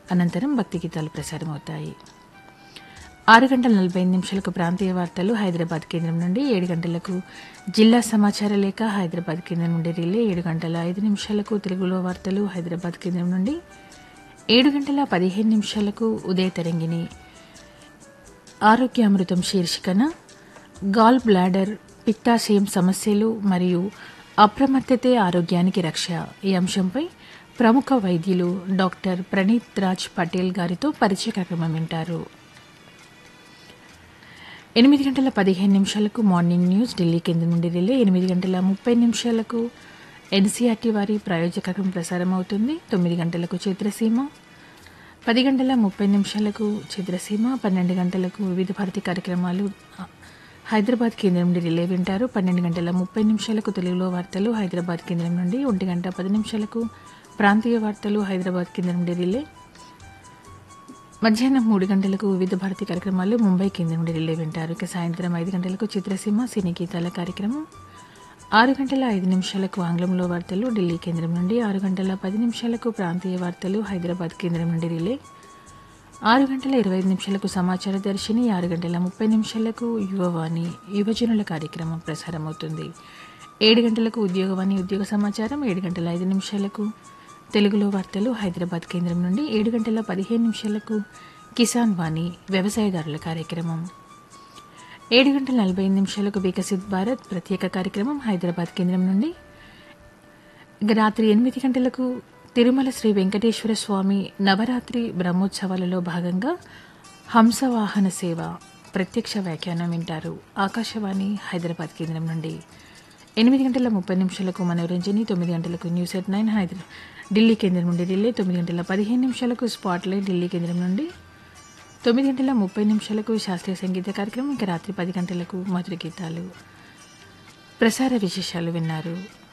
అనంతరం భక్తి గీతాలు ప్రసారమవుతాయి ఆరు గంటల నలభై ఐదు నిమిషాలకు ప్రాంతీయ వార్తలు హైదరాబాద్ కేంద్రం నుండి ఏడు గంటలకు జిల్లా సమాచార లేఖ హైదరాబాద్ కేంద్రం నుండి రిలే ఏడు గంటల ఐదు నిమిషాలకు తెలుగులో వార్తలు హైదరాబాద్ కేంద్రం నుండి ఏడు గంటల పదిహేను నిమిషాలకు ఉదయ తరంగిణి ఆరోగ్యామృతం శీర్షికన గాల్ బ్లాడర్ పిత్తాశయం సమస్యలు మరియు అప్రమత్తతే ఆరోగ్యానికి రక్ష ఈ అంశంపై ప్రముఖ వైద్యులు డాక్టర్ ప్రణీత్ రాజ్ పటేల్ గారితో పరిచయ కార్యక్రమం వింటారు ఎనిమిది గంటల పదిహేను నిమిషాలకు మార్నింగ్ న్యూస్ ఢిల్లీ కేంద్రం నుండి రిలే ఎనిమిది గంటల ముప్పై నిమిషాలకు ఎన్సీఆర్టీ వారి ప్రాయోజకత్వం ప్రసారం అవుతుంది తొమ్మిది గంటలకు చిత్రసీమ పది గంటల ముప్పై నిమిషాలకు చిత్రసీమ పన్నెండు గంటలకు వివిధ భారతి కార్యక్రమాలు హైదరాబాద్ కేంద్రం నుండి రిలే వింటారు పన్నెండు గంటల ముప్పై నిమిషాలకు తెలుగులో వార్తలు హైదరాబాద్ కేంద్రం నుండి ఒంటి గంట పది నిమిషాలకు ప్రాంతీయ వార్తలు హైదరాబాద్ కేంద్రం నుండి రిలే మధ్యాహ్నం మూడు గంటలకు వివిధ భారతి కార్యక్రమాలు ముంబై కేంద్రం నుండి రిలే వింటారు ఇక సాయంత్రం ఐదు గంటలకు చిత్రసీమ సినీ గీతాల కార్యక్రమం ఆరు గంటల ఐదు నిమిషాలకు ఆంగ్లంలో వార్తలు ఢిల్లీ కేంద్రం నుండి ఆరు గంటల పది నిమిషాలకు ప్రాంతీయ వార్తలు హైదరాబాద్ కేంద్రం నుండి రిలే ఆరు గంటల ఇరవై ఐదు నిమిషాలకు సమాచార దర్శిని ఆరు గంటల ముప్పై నిమిషాలకు యువవాణి యువజనుల కార్యక్రమం ప్రసారమవుతుంది ఏడు గంటలకు ఉద్యోగవాణి ఉద్యోగ సమాచారం ఏడు గంటల ఐదు నిమిషాలకు తెలుగులో వార్తలు హైదరాబాద్ కేంద్రం నుండి ఏడు గంటల పదిహేను నిమిషాలకు కిసాన్ వాణి వ్యవసాయదారుల కార్యక్రమం ఏడు గంటల నలభై ఐదు నిమిషాలకు వికసిత్ భారత్ ప్రత్యేక కార్యక్రమం హైదరాబాద్ కేంద్రం నుండి ఇక రాత్రి ఎనిమిది గంటలకు తిరుమల శ్రీ వెంకటేశ్వర స్వామి నవరాత్రి బ్రహ్మోత్సవాలలో భాగంగా హంసవాహన సేవ ప్రత్యక్ష వ్యాఖ్యానం వింటారు ఆకాశవాణి హైదరాబాద్ కేంద్రం నుండి ఎనిమిది గంటల ముప్పై నిమిషాలకు మనోరంజని తొమ్మిది గంటలకు న్యూస్ ఎట్ నైన్ హైదరా ఢిల్లీ కేంద్రం నుండి రిలే తొమ్మిది గంటల పదిహేను నిమిషాలకు స్పాట్లైట్ ఢిల్లీ కేంద్రం నుండి తొమ్మిది గంటల ముప్పై నిమిషాలకు శాస్త్రీయ సంగీత కార్యక్రమం ఇక రాత్రి పది గంటలకు మధుర గీతాలు ప్రసార విశేషాలు విన్నారు